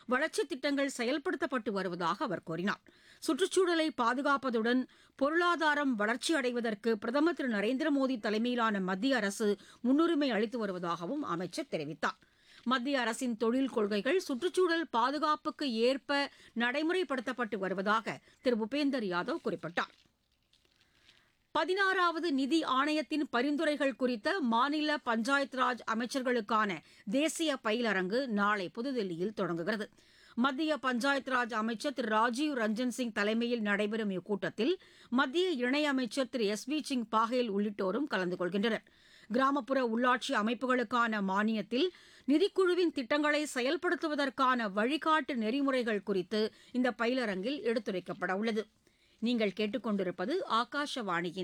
வளர்ச்சித் திட்டங்கள் செயல்படுத்தப்பட்டு வருவதாக அவர் கூறினார் சுற்றுச்சூழலை பாதுகாப்பதுடன் பொருளாதாரம் வளர்ச்சி அடைவதற்கு பிரதமர் திரு நரேந்திர மோடி தலைமையிலான மத்திய அரசு முன்னுரிமை அளித்து வருவதாகவும் அமைச்சர் தெரிவித்தார் மத்திய அரசின் தொழில் கொள்கைகள் சுற்றுச்சூழல் பாதுகாப்புக்கு ஏற்ப நடைமுறைப்படுத்தப்பட்டு வருவதாக திரு பூபேந்தர் யாதவ் குறிப்பிட்டார் பதினாறாவது நிதி ஆணையத்தின் பரிந்துரைகள் குறித்த மாநில பஞ்சாயத் ராஜ் அமைச்சர்களுக்கான தேசிய பயிலரங்கு நாளை புதுதில்லியில் தொடங்குகிறது மத்திய பஞ்சாயத் ராஜ் அமைச்சர் திரு ராஜீவ் ரஞ்சன் சிங் தலைமையில் நடைபெறும் இக்கூட்டத்தில் மத்திய இணையமைச்சர் திரு எஸ் வி சிங் பாஹேல் உள்ளிட்டோரும் கலந்து கொள்கின்றனர் கிராமப்புற உள்ளாட்சி அமைப்புகளுக்கான மானியத்தில் நிதிக்குழுவின் திட்டங்களை செயல்படுத்துவதற்கான வழிகாட்டு நெறிமுறைகள் குறித்து இந்த பயிலரங்கில் எடுத்துரைக்கப்பட உள்ளது நீங்கள் கேட்டுக்கொண்டிருப்பது ஆகாஷவாணியின்